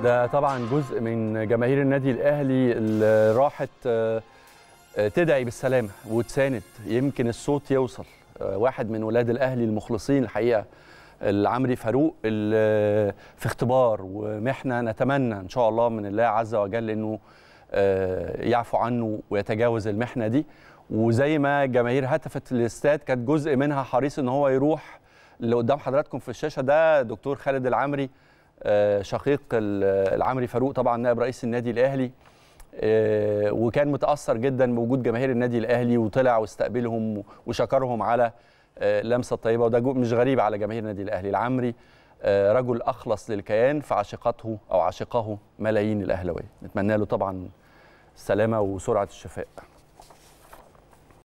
ده طبعا جزء من جماهير النادي الاهلي اللي راحت آه، آه، تدعي بالسلامه وتساند يمكن الصوت يوصل آه، واحد من ولاد الاهلي المخلصين الحقيقه العمري فاروق اللي في اختبار ومحنه نتمنى ان شاء الله من الله عز وجل انه آه، يعفو عنه ويتجاوز المحنه دي وزي ما جماهير هتفت الاستاد كانت جزء منها حريص ان هو يروح اللي قدام حضراتكم في الشاشه ده دكتور خالد العمري آه، شقيق ال- العمري فاروق طبعا نائب رئيس النادي الاهلي آه، وكان متاثر جدا بوجود جماهير النادي الاهلي وطلع واستقبلهم وشكرهم على آه، اللمسه الطيبه وده جو- مش غريب على جماهير النادي الاهلي العمري آه، رجل اخلص للكيان فعشقته او عشقه ملايين الاهلاويه نتمنى له طبعا السلامه وسرعه الشفاء